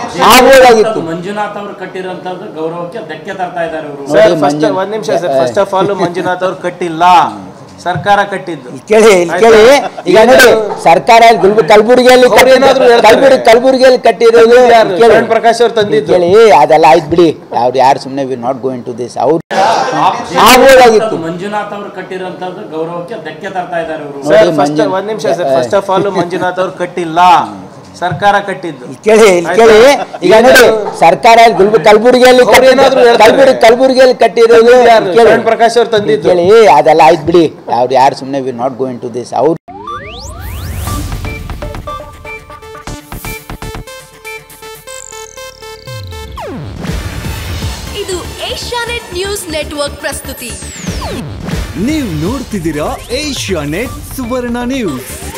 ಆಗ್ಬೋದಾಗಿತ್ತು ಮಂಜುನಾಥ್ ಅವರು ಕಟ್ಟಿರೋಂಥದ್ದು ಗೌರವಕ್ಕೆ ಧಕ್ಕೆ ತರ್ತಾ ಇದ್ದಾರೆ ಇವರು ನೋಡಿ, ಸರ್ ಫಸ್ಟ್ ಮಂಜು- ಒಂದ್ ನಿಮಿಷ sir first of all Manjunath ಅವ್ರು ಕಟ್ಟಿಲ್ಲ ಸರ್ಕಾರ ಕಟ್ಟಿದ್ದು ಇಲ್ಲಿ ಕೇಳಿ ಇಲ್ಲಿ ಕೇಳಿ ಈಗ ನೋಡಿ ಸರ್ಕಾರ ಗುಲ್ಬ ಕಲಬುರಗಿಯಲ್ಲಿ ಅವ್ರು ಏನಾದ್ರು ಹೇಳ್ತಾರೆ. ಕಲಬುರಗಿ ಕಲಬುರಗಿಯಲ್ಲಿ ಕಟ್ಟಿರೋದು ಯಾರು? ಕೇಳಿ. ಕಿರಣ್ ಪ್ರಕಾಶ್ ಅವ್ರು ತಂದಿದ್ದು. ಕೇಳಿ ಅದೆಲ್ಲ ಆಯ್ತು ಬಿಡಿ ಅವ್ರು ಯಾರು ಸುಮ್ಮನೆ we not going to this ಅವ್ರು ಆಗ್ಬೋದಾಗಿತ್ತು ಮಂಜುನಾಥ್ ಅವರು ಕಟ್ಟಿರೋಂಥದ್ದು ಗೌರವಕ್ಕೆ ಧಕ್ಕೆ ತರ್ತಾ ಇದ್ದಾರೆ ಇವರು ಸರ್ ನೋಡಿ, ಫಸ್ಟ್ ಮಂಜು- ಒಂದ್ ನಿಮಿಷ sir first of all Manjunath ಅವ್ರು ಕಟ್ಟಿಲ್ಲ ಸರ್ಕಾರ ಕಟ್ಟಿದ್ದು ಇಲ್ಲಿ ಕೇಳಿ ಇಲ್ಲಿ ಕೇಳಿ ಈಗ ನೋಡಿ ಸರ್ಕಾರ ಗುಲ್ಬ ಕಲಬುರಗಿಯಲ್ಲಿ ಅವ್ರು ಏನಾದ್ರು ಹೇಳ್ತಾರೆ. ಕಲಬುರಗಿ ಕಲಬುರಗಿಯಲ್ಲಿ ಕಟ್ಟಿರೋದು ಯಾರು? ಕೇಳಿ. ಕಿರಣ್ ಪ್ರಕಾಶ್ ಅವ್ರು ತಂದಿದ್ದು. ಕೇಳಿ ಅದೆಲ್ಲ ಆಯ್ತು ಬಿಡಿ ಅವ್ರು ಯಾರು ಸುಮ್ಮನೆ we not going to this ಅವ್ರು ಇದು ಏಷ್ಯಾನೆಟ್ ನ್ಯೂಸ್ ನೆಟ್ವರ್ಕ್ ಪ್ರಸ್ತುತಿ ನೀವು ನೋಡ್ತಿದ್ದೀರಾ ಏಷ್ಯಾ ನೆಟ್ ಸುವರ್ಣ ನ್ಯೂಸ್